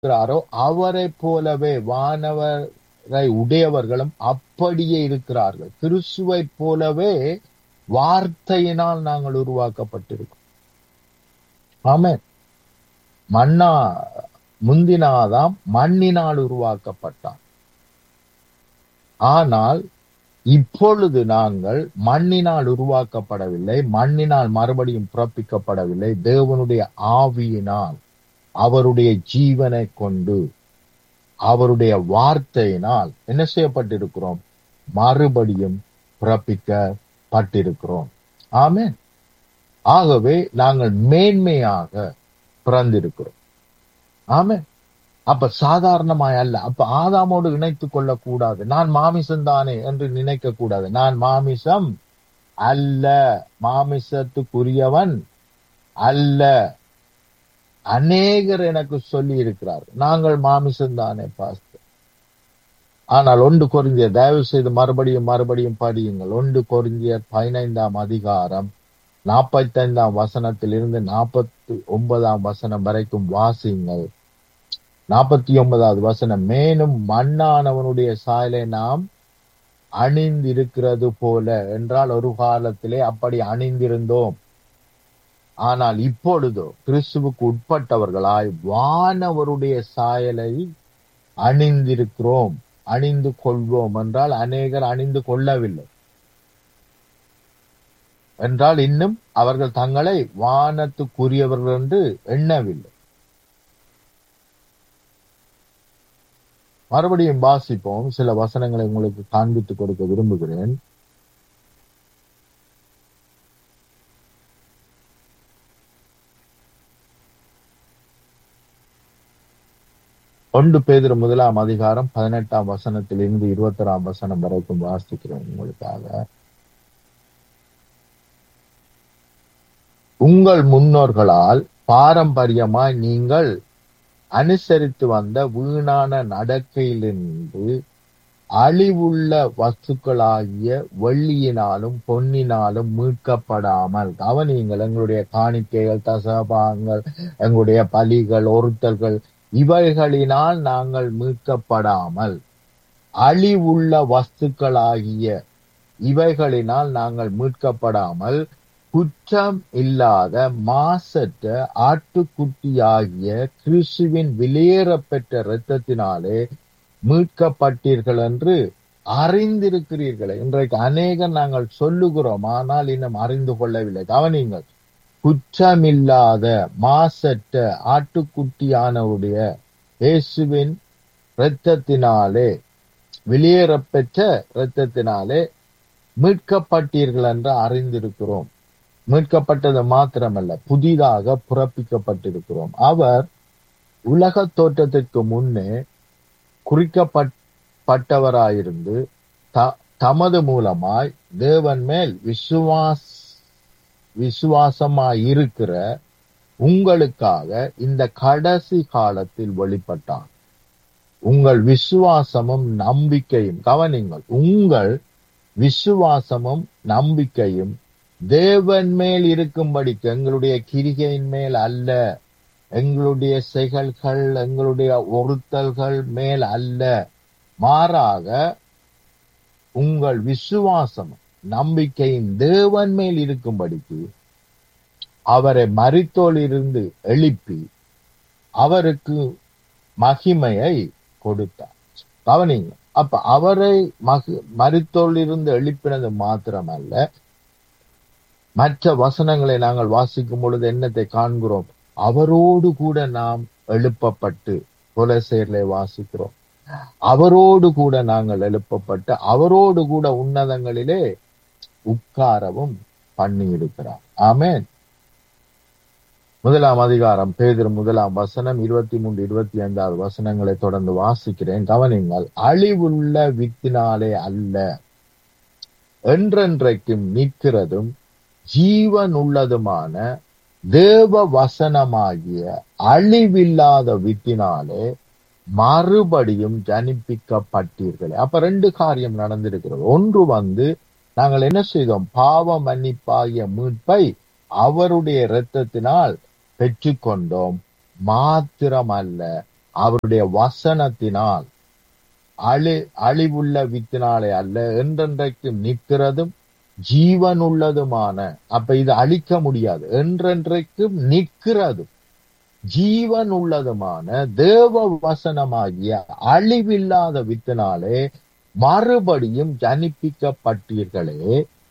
இருக்கிறாரோ அவரை போலவே வானவரை உடையவர்களும் அப்படியே இருக்கிறார்கள் கிறிஸ்துவை போலவே வார்த்தையினால் நாங்கள் உருவாக்கப்பட்டிருக்கோம் ஆமே மண்ணா முந்தினாதாம் மண்ணினால் உருவாக்கப்பட்டான் ஆனால் இப்பொழுது நாங்கள் மண்ணினால் உருவாக்கப்படவில்லை மண்ணினால் மறுபடியும் பிறப்பிக்கப்படவில்லை தேவனுடைய ஆவியினால் அவருடைய ஜீவனை கொண்டு அவருடைய வார்த்தையினால் என்ன செய்யப்பட்டிருக்கிறோம் மறுபடியும் பிறப்பிக்கப்பட்டிருக்கிறோம் ஆமே ஆகவே நாங்கள் மேன்மையாக பிறந்திருக்கிறோம் ஆமே அப்ப சாதாரணமாய் அல்ல அப்ப ஆதாமோடு இணைத்துக் கொள்ளக் கூடாது நான் மாமிசம் தானே என்று நினைக்க கூடாது நான் மாமிசம் அல்ல மாமிசத்துக்குரியவன் அல்ல அநேகர் எனக்கு சொல்லி இருக்கிறார் நாங்கள் மாமிசம் தானே பாஸ்டர் ஆனால் ஒன்று கொரிந்திய தயவு செய்து மறுபடியும் மறுபடியும் படியுங்கள் ஒன்று கொரிந்திய பதினைந்தாம் அதிகாரம் நாற்பத்தைந்தாம் வசனத்தில் இருந்து நாற்பத்தி ஒன்பதாம் வசனம் வரைக்கும் வாசியுங்கள் நாற்பத்தி ஒன்பதாவது வசனம் மேலும் மண்ணானவனுடைய சாயலை நாம் அணிந்திருக்கிறது போல என்றால் ஒரு காலத்திலே அப்படி அணிந்திருந்தோம் ஆனால் இப்பொழுதோ கிறிஸ்துவுக்கு உட்பட்டவர்களாய் வானவருடைய சாயலை அணிந்திருக்கிறோம் அணிந்து கொள்வோம் என்றால் அநேகர் அணிந்து கொள்ளவில்லை என்றால் இன்னும் அவர்கள் தங்களை வானத்துக்குரியவர்கள் என்று எண்ணவில்லை மறுபடியும் வாசிப்போம் சில வசனங்களை உங்களுக்கு காண்பித்துக் கொடுக்க விரும்புகிறேன் ஒன்று பேதிர முதலாம் அதிகாரம் பதினெட்டாம் வசனத்தில் இருந்து இருபத்தொராம் வசனம் வரைக்கும் வாசிக்கிறேன் உங்களுக்காக உங்கள் முன்னோர்களால் பாரம்பரியமாய் நீங்கள் அனுசரித்து வந்த வீணான நடக்கையிலிருந்து அழிவுள்ள வஸ்துக்களாகிய வெள்ளியினாலும் பொன்னினாலும் மீட்கப்படாமல் கவனியுங்கள் எங்களுடைய காணிக்கைகள் தசபாகங்கள் எங்களுடைய பலிகள் ஒருத்தல்கள் இவைகளினால் நாங்கள் மீட்கப்படாமல் அழிவுள்ள வஸ்துக்களாகிய இவைகளினால் நாங்கள் மீட்கப்படாமல் குற்றம் இல்லாத மாசற்ற ஆட்டுக்குட்டியாகிய கிறிஸ்துவின் வெளியேறப்பெற்ற இரத்தத்தினாலே மீட்கப்பட்டீர்கள் என்று அறிந்திருக்கிறீர்களே இன்றைக்கு அநேகம் நாங்கள் சொல்லுகிறோம் ஆனால் இன்னும் அறிந்து கொள்ளவில்லை கவனிங்கள் குற்றமில்லாத மாசற்ற ஆட்டுக்குட்டியானவுடைய இயேசுவின் இரத்தத்தினாலே வெளியேறப்பெற்ற இரத்தத்தினாலே மீட்கப்பட்டீர்கள் என்று அறிந்திருக்கிறோம் மீட்கப்பட்டது மாத்திரமல்ல புதிதாக புறப்பிக்கப்பட்டிருக்கிறோம் அவர் உலக தோற்றத்திற்கு முன்னே குறிக்கப்பட்டவராயிருந்து தமது மூலமாய் தேவன் மேல் விசுவாஸ் விசுவாசமாய் இருக்கிற உங்களுக்காக இந்த கடைசி காலத்தில் வெளிப்பட்டார் உங்கள் விசுவாசமும் நம்பிக்கையும் கவனிங்கள் உங்கள் விசுவாசமும் நம்பிக்கையும் தேவன் மேல் இருக்கும்படிக்கு எங்களுடைய கிரிகையின் மேல் அல்ல எங்களுடைய செயல்கள் எங்களுடைய ஒருத்தல்கள் மேல் அல்ல மாறாக உங்கள் விசுவாசம் நம்பிக்கையின் தேவன் மேல் இருக்கும்படிக்கு அவரை மறித்தோலிருந்து எழுப்பி அவருக்கு மகிமையை கொடுத்தார் கவனிங்க அப்ப அவரை மகி மறித்தோலிருந்து எழுப்பினது மாத்திரமல்ல மற்ற வசனங்களை நாங்கள் வாசிக்கும் பொழுது என்னத்தை காண்கிறோம் அவரோடு கூட நாம் எழுப்பப்பட்டு கொலசேர்ல வாசிக்கிறோம் அவரோடு கூட நாங்கள் எழுப்பப்பட்டு அவரோடு கூட உன்னதங்களிலே உட்காரவும் பண்ணி இருக்கிறார் ஆமேன் முதலாம் அதிகாரம் பேதர் முதலாம் வசனம் இருபத்தி மூன்று இருபத்தி ஐந்தாவது வசனங்களை தொடர்ந்து வாசிக்கிறேன் கவனிங்கள் அழிவுள்ள வித்தினாலே அல்ல என்றென்றைக்கும் நிற்கிறதும் ஜீவன் உள்ளதுமான தேவ வசனமாகிய அழிவில்லாத வித்தினாலே மறுபடியும் ஜனிப்பிக்கப்பட்டீர்களே அப்ப ரெண்டு காரியம் நடந்திருக்கிறது ஒன்று வந்து நாங்கள் என்ன செய்தோம் பாவ மன்னிப்பாகிய மீட்பை அவருடைய இரத்தத்தினால் பெற்றுக்கொண்டோம் மாத்திரமல்ல அவருடைய வசனத்தினால் அழி அழிவுள்ள வித்தினாலே அல்ல என்றென்றைக்கும் நிற்கிறதும் ஜீவன் உள்ளதுமான அப்ப இது அழிக்க முடியாது என்றென்றைக்கும் நிற்கிறதும் ஜீவன் உள்ளதுமான தேவ வசனமாகிய அழிவில்லாத வித்தினாலே மறுபடியும் ஜனிப்பிக்கப்பட்டீர்களே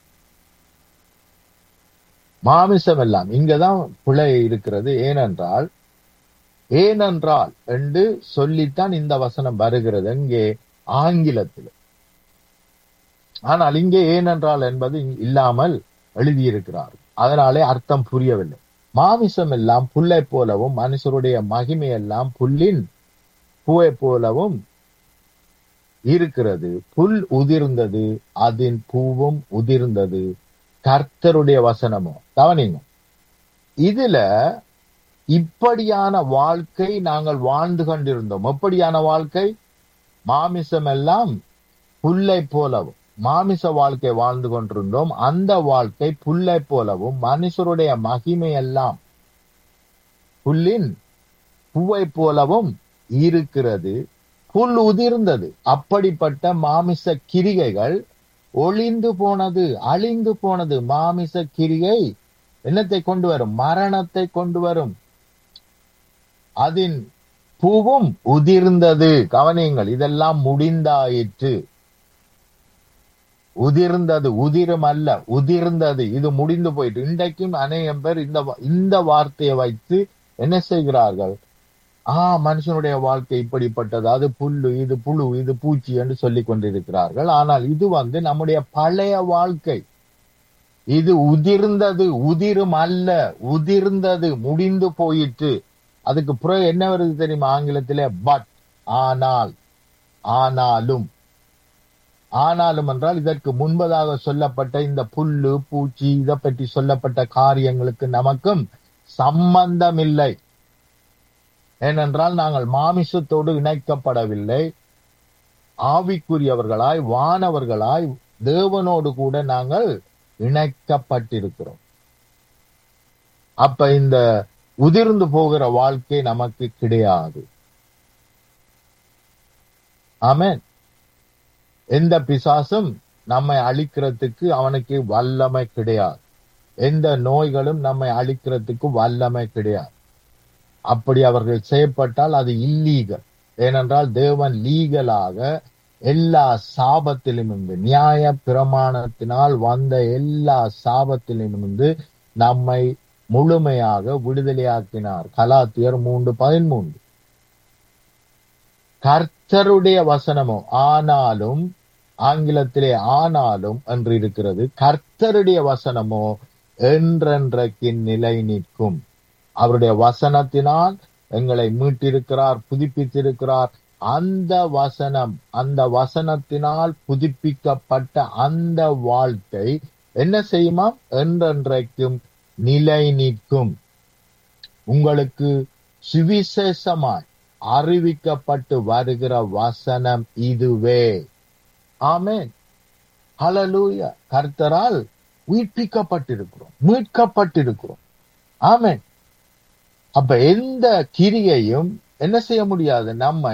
மாமிசம் எல்லாம் இங்கதான் பிழை இருக்கிறது ஏனென்றால் ஏனென்றால் என்று சொல்லித்தான் இந்த வசனம் வருகிறது இங்கே ஆங்கிலத்தில் ஆனால் இங்கே ஏனென்றால் என்பது இல்லாமல் எழுதியிருக்கிறார் அதனாலே அர்த்தம் புரியவில்லை மாமிசம் எல்லாம் புல்லை போலவும் மனுஷருடைய மகிமை எல்லாம் புல்லின் பூவை போலவும் இருக்கிறது புல் உதிர்ந்தது அதன் பூவும் உதிர்ந்தது கர்த்தருடைய வசனமோ கவனிங்க இதுல இப்படியான வாழ்க்கை நாங்கள் வாழ்ந்து கொண்டிருந்தோம் எப்படியான வாழ்க்கை மாமிசம் எல்லாம் புல்லை போலவும் மாமிச வாழ்க்கை வாழ்ந்து கொண்டிருந்தோம் அந்த வாழ்க்கை புல்லை போலவும் மனுஷருடைய மகிமை எல்லாம் புல்லின் பூவை போலவும் இருக்கிறது புல் உதிர்ந்தது அப்படிப்பட்ட மாமிச கிரிகைகள் ஒளிந்து போனது அழிந்து போனது மாமிச கிரிகை என்னத்தை கொண்டு வரும் மரணத்தை கொண்டு வரும் அதன் பூவும் உதிர்ந்தது கவனியுங்கள் இதெல்லாம் முடிந்தாயிற்று உதிர்ந்தது உதிரும் அல்ல உதிர்ந்தது இது முடிந்து போயிட்டு இன்றைக்கும் அநேகம் பேர் இந்த இந்த வார்த்தையை வைத்து என்ன செய்கிறார்கள் ஆ மனுஷனுடைய வாழ்க்கை இப்படிப்பட்டது அது புல்லு இது புழு இது பூச்சி என்று சொல்லிக் கொண்டிருக்கிறார்கள் ஆனால் இது வந்து நம்முடைய பழைய வாழ்க்கை இது உதிர்ந்தது உதிரும் அல்ல உதிர்ந்தது முடிந்து போயிற்று அதுக்கு பிறகு என்ன வருது தெரியுமா ஆங்கிலத்திலே பட் ஆனால் ஆனாலும் ஆனாலும் என்றால் இதற்கு முன்பதாக சொல்லப்பட்ட இந்த புல்லு பூச்சி இதை பற்றி சொல்லப்பட்ட காரியங்களுக்கு நமக்கும் சம்பந்தம் இல்லை ஏனென்றால் நாங்கள் மாமிசத்தோடு இணைக்கப்படவில்லை ஆவிக்குரியவர்களாய் வானவர்களாய் தேவனோடு கூட நாங்கள் இணைக்கப்பட்டிருக்கிறோம் அப்ப இந்த உதிர்ந்து போகிற வாழ்க்கை நமக்கு கிடையாது ஆமேன் எந்த பிசாசும் நம்மை அழிக்கிறதுக்கு அவனுக்கு வல்லமை கிடையாது எந்த நோய்களும் நம்மை அழிக்கிறதுக்கு வல்லமை கிடையாது அப்படி அவர்கள் செய்யப்பட்டால் அது இல்லீகல் ஏனென்றால் தேவன் லீகலாக எல்லா சாபத்திலும் இருந்து நியாய பிரமாணத்தினால் வந்த எல்லா சாபத்திலும் இருந்து நம்மை முழுமையாக விடுதலையாக்கினார் கலாத்தியர் மூன்று பதிமூன்று கர்த்தருடைய வசனமோ ஆனாலும் ஆங்கிலத்திலே ஆனாலும் என்று இருக்கிறது கர்த்தருடைய வசனமோ என்றென்றைக்கு நிலை நிற்கும் அவருடைய வசனத்தினால் எங்களை மீட்டிருக்கிறார் புதுப்பித்திருக்கிறார் அந்த வசனம் அந்த வசனத்தினால் புதுப்பிக்கப்பட்ட அந்த வாழ்க்கை என்ன செய்யுமா என்றென்றைக்கும் நிலை நிற்கும் உங்களுக்கு சுவிசேஷமாய் அறிவிக்கப்பட்டு வருகிற வசனம் இதுவே ஆமேன் ஹலலூயா கர்த்தரால் உயிர்ப்பிக்கப்பட்டிருக்கிறோம் மீட்கப்பட்டிருக்கிறோம் ஆமேன் அப்ப எந்த கிரியையும் என்ன செய்ய முடியாது நம்மை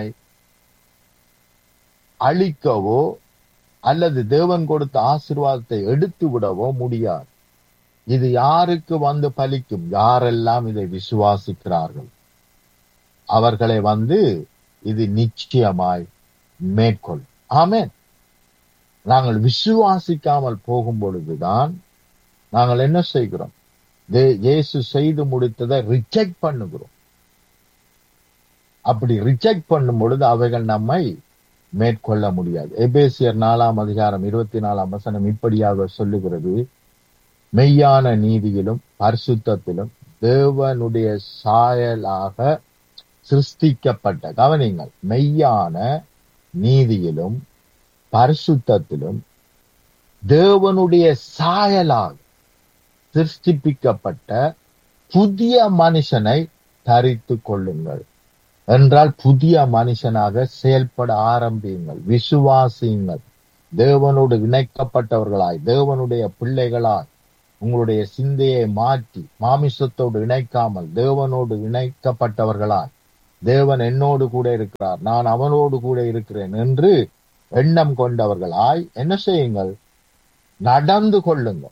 அழிக்கவோ அல்லது தேவன் கொடுத்த ஆசிர்வாதத்தை எடுத்து விடவோ முடியாது இது யாருக்கு வந்து பலிக்கும் யாரெல்லாம் இதை விசுவாசிக்கிறார்கள் அவர்களை வந்து இது நிச்சயமாய் மேற்கொள் ஆமேன் நாங்கள் விசுவாசிக்காமல் போகும் பொழுதுதான் நாங்கள் என்ன செய்கிறோம் இயேசு செய்து முடித்ததை ரிஜெக்ட் பண்ணுகிறோம் அப்படி ரிஜெக்ட் பண்ணும் பொழுது அவைகள் நம்மை மேற்கொள்ள முடியாது எபேசியர் நாலாம் அதிகாரம் இருபத்தி நாலாம் வசனம் இப்படியாக சொல்லுகிறது மெய்யான நீதியிலும் பரிசுத்தத்திலும் தேவனுடைய சாயலாக சிருஷ்டிக்கப்பட்ட கவனிங்கள் மெய்யான நீதியிலும் பரிசுத்தத்திலும் தேவனுடைய சாயலாக சிருஷ்டிப்பிக்கப்பட்ட புதிய மனுஷனை தரித்து கொள்ளுங்கள் என்றால் புதிய மனுஷனாக செயல்பட ஆரம்பியுங்கள் விசுவாசியுங்கள் தேவனோடு இணைக்கப்பட்டவர்களாய் தேவனுடைய பிள்ளைகளாய் உங்களுடைய சிந்தையை மாற்றி மாமிசத்தோடு இணைக்காமல் தேவனோடு இணைக்கப்பட்டவர்களாய் தேவன் என்னோடு கூட இருக்கிறார் நான் அவனோடு கூட இருக்கிறேன் என்று எண்ணம் கொண்டவர்களாய் என்ன செய்யுங்கள் நடந்து கொள்ளுங்கள்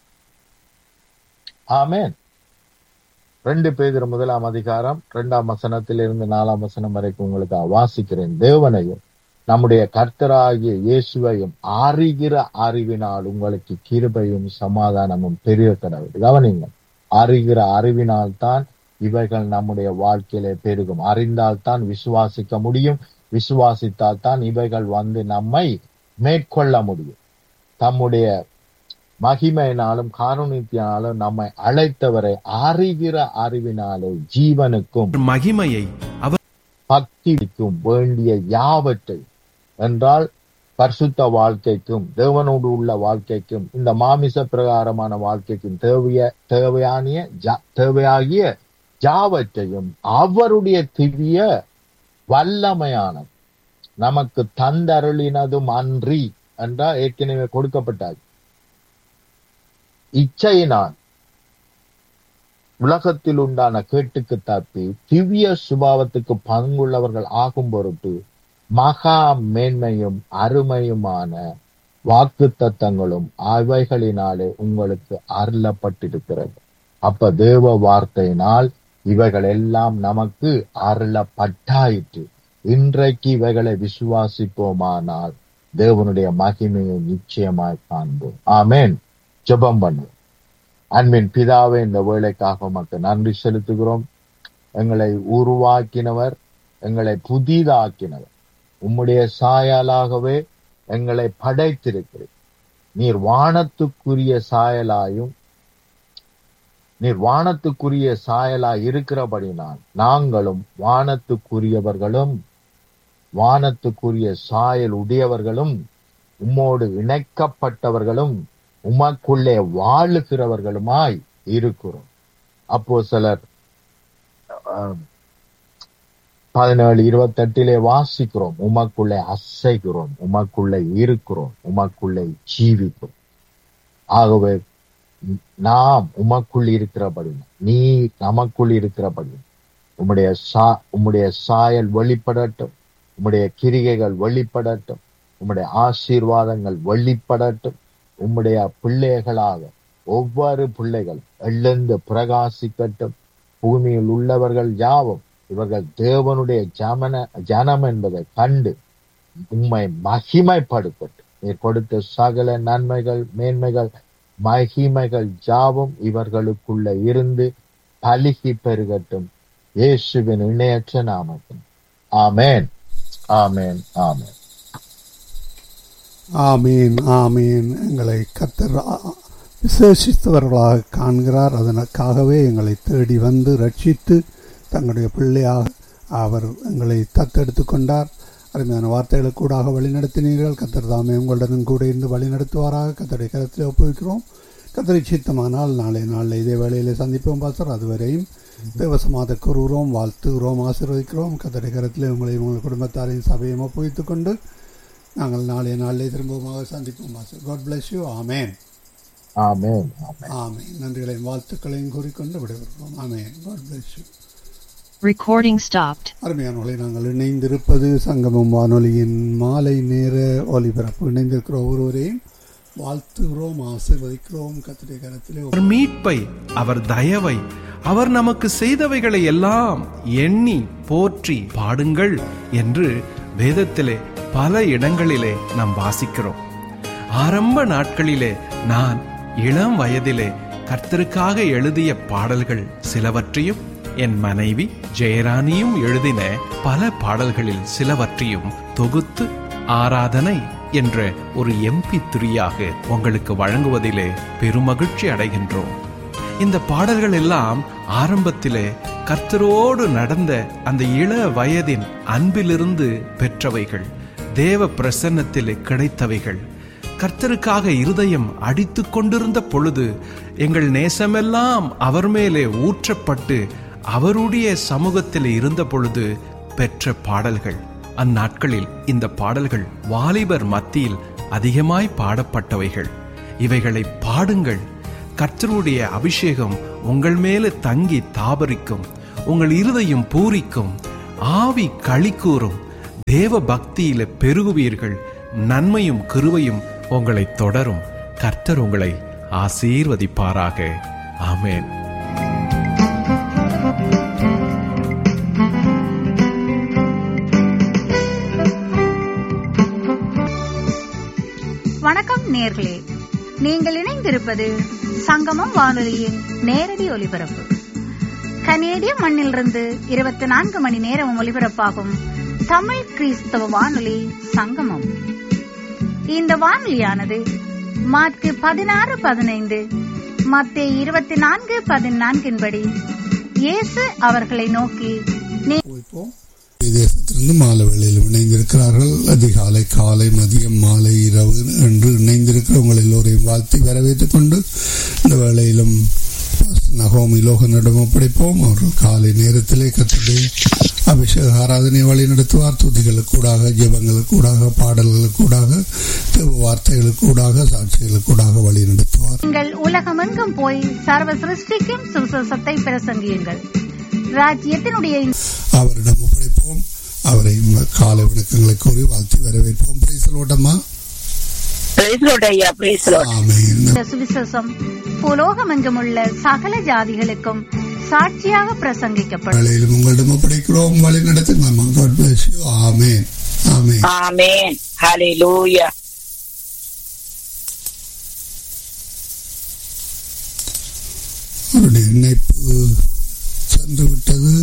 ஆமென் ரெண்டு பேதர் முதலாம் அதிகாரம் இரண்டாம் வசனத்திலிருந்து நாலாம் வசனம் வரைக்கும் உங்களுக்கு வாசிக்கிறேன் தேவனையும் நம்முடைய கர்த்தராகிய இயேசுவையும் அறிகிற அறிவினால் உங்களுக்கு கிருபையும் சமாதானமும் பெரிய கடவுள் கவனிங்க அறிகிற அறிவினால் தான் இவைகள் நம்முடைய வாழ்க்கையிலே பெருகும் அறிந்தால் தான் விசுவாசிக்க முடியும் விசுவாசித்தால் தான் இவைகள் வந்து நம்மை மேற்கொள்ள முடியும் தம்முடைய மகிமையினாலும் காருணித்தினாலும் நம்மை அழைத்தவரை அறிகிற அறிவினாலே ஜீவனுக்கும் மகிமையை அவர் பக்திக்கும் வேண்டிய யாவற்றை என்றால் பரிசுத்த வாழ்க்கைக்கும் தேவனோடு உள்ள வாழ்க்கைக்கும் இந்த மாமிச பிரகாரமான வாழ்க்கைக்கும் தேவைய தேவையானிய ஜா- தேவையாகிய யாவற்றையும் அவருடைய திவ்ய வல்லமையான நமக்கு தந்தருளினதும் அன்றி என்றால் ஏற்கனவே கொடுக்கப்பட்டார் இச்சையினால் உலகத்தில் உண்டான கேட்டுக்கு தப்பி திவ்ய சுபாவத்துக்கு பங்குள்ளவர்கள் ஆகும் பொருட்டு மகா மேன்மையும் அருமையுமான வாக்கு தத்தங்களும் அவைகளினாலே உங்களுக்கு அருளப்பட்டிருக்கிறது அப்ப தேவ வார்த்தையினால் இவைகள் எல்லாம் நமக்கு அருளப்பட்டாயிற்று இன்றைக்கு இவைகளை விசுவாசிப்போமானால் தேவனுடைய மகிமையை நிச்சயமாய் காண்போம் ஆமென் ஜெபம் பண்ணுவோம் அன்பின் பிதாவே இந்த வேலைக்காக உமக்கு நன்றி செலுத்துகிறோம் எங்களை உருவாக்கினவர் எங்களை புதிதாக்கினவர் உம்முடைய சாயலாகவே எங்களை படைத்திருக்கிறீர் நீர் வானத்துக்குரிய சாயலாயும் நீர் வானத்துக்குரிய சாயலாய் இருக்கிறபடினால் நாங்களும் வானத்துக்குரியவர்களும் வானத்துக்குரிய சாயல் உடையவர்களும் உம்மோடு இணைக்கப்பட்டவர்களும் உமக்குள்ளே வாழுகிறவர்களுமாய் இருக்கிறோம் அப்போ சிலர் பதினேழு இருபத்தெட்டிலே வாசிக்கிறோம் உமக்குள்ளே அசைகிறோம் உமக்குள்ளே இருக்கிறோம் உமக்குள்ளே ஜீவிக்கிறோம் ஆகவே நாம் உமக்குள் இருக்கிறபடி நீ நமக்குள் இருக்கிறபடி உம்முடைய சா உம்முடைய சாயல் வெளிப்படட்டும் உம்முடைய கிரிகைகள் வெளிப்படட்டும் உம்முடைய ஆசீர்வாதங்கள் வெளிப்படட்டும் உம்முடைய பிள்ளைகளாக ஒவ்வொரு பிள்ளைகள் எழுந்து பிரகாசிக்கட்டும் பூமியில் உள்ளவர்கள் யாவும் இவர்கள் தேவனுடைய ஜமன ஜனம் என்பதை கண்டு உம்மை மகிமைப்படுத்தட்டும் நீர் கொடுத்த சகல நன்மைகள் மேன்மைகள் மகிமைகள் யாவும் இவர்களுக்குள்ள இருந்து பலுகி பெருகட்டும் இயேசுவின் இணையற்ற நாமத்தில் ஆமென் ஆமென் ஆமென் ஆமீன் ஆமீன் எங்களை கத்தர் ஆ- விசேஷித்தவர்களாக காண்கிறார் அதற்காகவே எங்களை தேடி வந்து ரட்சித்து தங்களுடைய பிள்ளையாக அவர் எங்களை தத்தெடுத்து கொண்டார் அருமையான வார்த்தைகளை கூடாக வழிநடத்தினீர்கள் கத்தர் தாமே உங்களுடன் கூட இருந்து வழிநடத்துவாராக கத்தருடைய கருத்தில் ஒப்புவிக்கிறோம் கத்தரை சித்தமானால் நாளை நாளில் இதே வேளையில் சந்திப்போம் பாஸ்டர் அதுவரையும் தேவசமாத கூறுகிறோம் வாழ்த்துகிறோம் ஆசீர்வதிக்கிறோம் கத்தரை கருத்தில் உங்களையும் உங்கள் குடும்பத்தாரையும் சபையும் ஒப்புவித்துக் கொண்டு நாங்கள் நாளைய நாளிலே திரும்பமாக சந்திப்போம் பாஸ்டர் காட் bless யூ ஆமேன் ஆமென் ஆமென் ஆமேன் நன்றிகளையும் வாழ்த்துக்களையும் கூறிக்கொண்டு விடைபெறுகிறோம் ஆமேன் God bless you Recording stopped. அருமையானவர்களை நாங்கள் இணைந்திருப்பது சங்கமம் வானொலியின் மாலை நேர ஒலிபரப்பு இணைந்திருக்கிற ஒவ்வொருவரையும் வாழ்த்துகிறோம் ஆசீர்வதிக்கிறோம் கத்திரை கரத்திலே அவர் மீட்பை அவர் தயவை அவர் நமக்கு செய்தவைகளை எல்லாம் எண்ணி போற்றி பாடுங்கள் என்று வேதத்திலே பல இடங்களிலே நாம் வாசிக்கிறோம் ஆரம்ப நாட்களிலே நான் இளம் வயதிலே கர்த்தருக்காக எழுதிய பாடல்கள் சிலவற்றையும் என் மனைவி ஜெயராணியும் எழுதின பல பாடல்களில் சிலவற்றையும் தொகுத்து ஆராதனை என்ற ஒரு எம்பி துரியாக உங்களுக்கு வழங்குவதிலே பெருமகிழ்ச்சி அடைகின்றோம் இந்த பாடல்கள் எல்லாம் ஆரம்பத்திலே கர்த்தரோடு நடந்த அந்த இள வயதின் அன்பிலிருந்து பெற்றவைகள் தேவ பிரசன்னத்திலே கிடைத்தவைகள் கர்த்தருக்காக இருதயம் அடித்துக் கொண்டிருந்த பொழுது எங்கள் நேசமெல்லாம் அவர் மேலே ஊற்றப்பட்டு அவருடைய சமூகத்தில் இருந்த பொழுது பெற்ற பாடல்கள் அந்நாட்களில் இந்த பாடல்கள் வாலிபர் மத்தியில் அதிகமாய் பாடப்பட்டவைகள் இவைகளை பாடுங்கள் கர்த்தருடைய அபிஷேகம் உங்கள் மேலே தங்கி தாபரிக்கும் உங்கள் இருதயம் பூரிக்கும் ஆவி களி கூறும் தேவ பக்தியில பெருகுவீர்கள் நன்மையும் கிருபையும் உங்களை தொடரும் கர்த்தர் உங்களை ஆசீர்வதிப்பாராக ஆமென் வணக்கம் நேர்களே நீங்கள் இணைந்திருப்பது சங்கமம் வானொலியின் நேரடி ஒலிபரப்பு கனேடிய மண்ணிலிருந்து இருபத்தி நான்கு மணி நேரம் ஒலிபரப்பாகும் தமிழ் கிறிஸ்தவ வானொலி சங்கமம் இந்த வானொலியானது மார்க்கு பதினாறு பதினைந்து மத்திய இருபத்தி நான்கு பதினான்கின்படி இயேசு அவர்களை நோக்கி நீ வைப்போம் தேசத்திலிருந்து மாலை வேளையில் இணைந்திருக்கிறார்கள் அதிகாலை காலை மதியம் மாலை இரவு என்று இணைந்திருக்கிற உங்கள் எல்லோரையும் வாழ்த்தி வரவேற்றுக் கொண்டு இந்த வேளையிலும் பாஸ்டர் நகோமி லோகனிடம் ஒப்படைப்போம் அவர்கள் காலை நேரத்திலே கத்தடைய அபிஷேக ஆராதனை வழி நடத்துவார் துதிகளுக்கூடாக ஜெபங்களுக்கூடாக பாடல்களுக்கூடாக தேவ வார்த்தைகளுக்கூடாக சாட்சிகளுக்கூடாக வழி நடத்துவார் நீங்கள் உலகமெங்கும் போய் சர்வ சிருஷ்டிக்கும் சுவிசேஷத்தை பிரசங்கியுங்கள் ராஜ்யத்தினுடைய இந்த அவரிடம் ஒப்படைப்போம் அவரை காலை வணக்கங்களை கூறி வாழ்த்தி வரவேற்போம் பிரைசலோட்டமா பிரைஸ் லார்ட் ஐயா பிரைஸ் லார்ட் ஆமென் சுவிசேஷம் புலோகமெங்கும் உள்ள சகல ஜாதிகளுக்கும் சாட்சியாக பிரசங்கிக்கப்படும் வேளையிலும் உங்களிடம் ஒப்படைக்கிறோம் வழி நடத்துங்க காட் பிளஸ் யூ ஆமென் ஆமென் ஆமென் ஹalleluya அவருடைய இணைப்பு சென்று விட்டது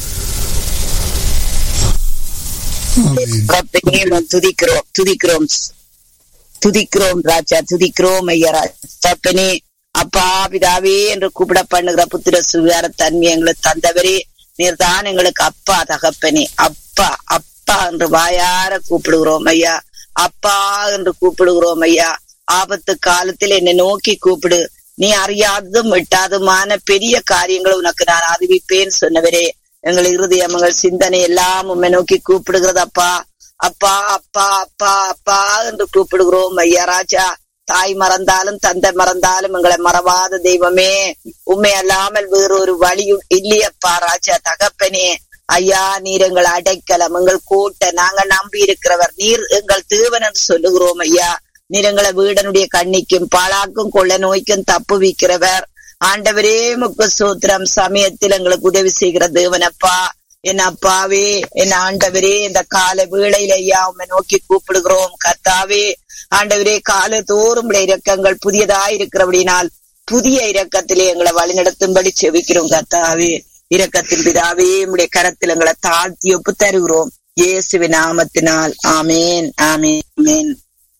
ஆமென் கர்த்தரே நாம் துதிக்கிறோம் துதிக்கிறோம் துதிக்கிறோம் ராஜா துதிக்கிறோம் ஐயா தப்பனே அப்பா பிதாவே என்று கூப்பிட பண்ணுகிற புத்திர சுகார தன்மை எங்களுக்கு தந்தவரே நீர்தான் எங்களுக்கு அப்பா தகப்பனே அப்பா அப்பா என்று வாயார கூப்பிடுகிறோம் ஐயா அப்பா என்று கூப்பிடுகிறோம் ஐயா ஆபத்து காலத்தில் என்னை நோக்கி கூப்பிடு நீ அறியாததும் விட்டாதுமான பெரிய காரியங்களை உனக்கு நான் அறிவிப்பேன் சொன்னவரே எங்கள் இருதயம் எங்கள் சிந்தனை எல்லாம் உண்மை நோக்கி கூப்பிடுகிறது அப்பா அப்பா அப்பா அப்பா அப்பா என்று கூப்பிடுகிறோம் ஐயா ராஜா தாய் மறந்தாலும் தந்தை மறந்தாலும் எங்களை மறவாத தெய்வமே உண்மை அல்லாமல் வேறொரு வழியும் இல்லையப்பா ராஜா தகப்பனே ஐயா நீர் எங்கள் அடைக்கலம் எங்கள் கோட்டை நாங்க நம்பி இருக்கிறவர் நீர் எங்கள் தேவன் என்று சொல்லுகிறோம் ஐயா நீர் எங்களை வீடனுடைய கண்ணிக்கும் பாழாக்கும் கொள்ள நோய்க்கும் தப்புவிக்கிறவர் ஆண்டவரே முக்கு சூத்திரம் சமயத்தில் எங்களுக்கு உதவி செய்கிற தேவனப்பா என் அப்பாவே என் ஆண்டவரே இந்த கால வேளையில ஐயா உண்மை நோக்கி கூப்பிடுகிறோம் கர்த்தாவே ஆண்டவரே கால தோறும் இரக்கங்கள் புதியதாய் இருக்கிறபடினால் புதிய இரக்கத்திலே எங்களை வழிநடத்தும்படி செவிக்கிறோம் கர்த்தாவே இரக்கத்தின் பிதாவே உடைய கரத்தில் எங்களை தாழ்த்தி ஒப்பு தருகிறோம் இயேசுவின் நாமத்தினால் ஆமேன் ஆமேன் ஆமேன்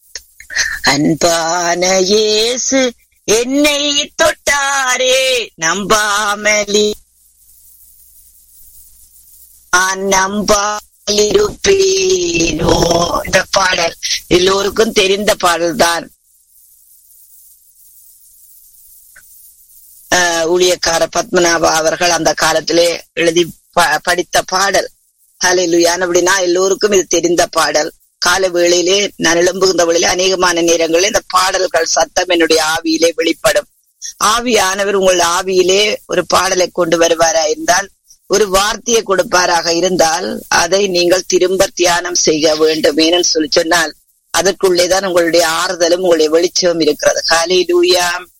அன்பான இயேசு என்னை தொட்டாரே நம்பாமலி நான் நம்பாலிருப்பேனோ இந்த பாடல் எல்லோருக்கும் தெரிந்த பாடல் தான் ஊழியக்கார பத்மநாபா அவர்கள் அந்த காலத்திலே எழுதி ப- படித்த பாடல் ஹalleluya அப்படின்னா எல்லோருக்கும் இது தெரிந்த பாடல் கால வேளையிலே நான் எழும்புகின்ற வேளையிலே அநேகமான நேரங்களில் இந்த பாடல்கள் சத்தம் என்னுடைய ஆவியிலே வெளிப்படும் ஆவியானவர் உங்கள் ஆவியிலே ஒரு பாடலை கொண்டு வருவாரா இருந்தால் ஒரு வார்த்தையை கொடுப்பாராக இருந்தால் அதை நீங்கள் திரும்ப தியானம் செய்ய வேண்டும் ஏன்னு சொல்லி சொன்னால் அதற்குள்ளேதான் உங்களுடைய ஆறுதலும் உங்களுடைய வெளிச்சமும் இருக்கிறது ஹalleluya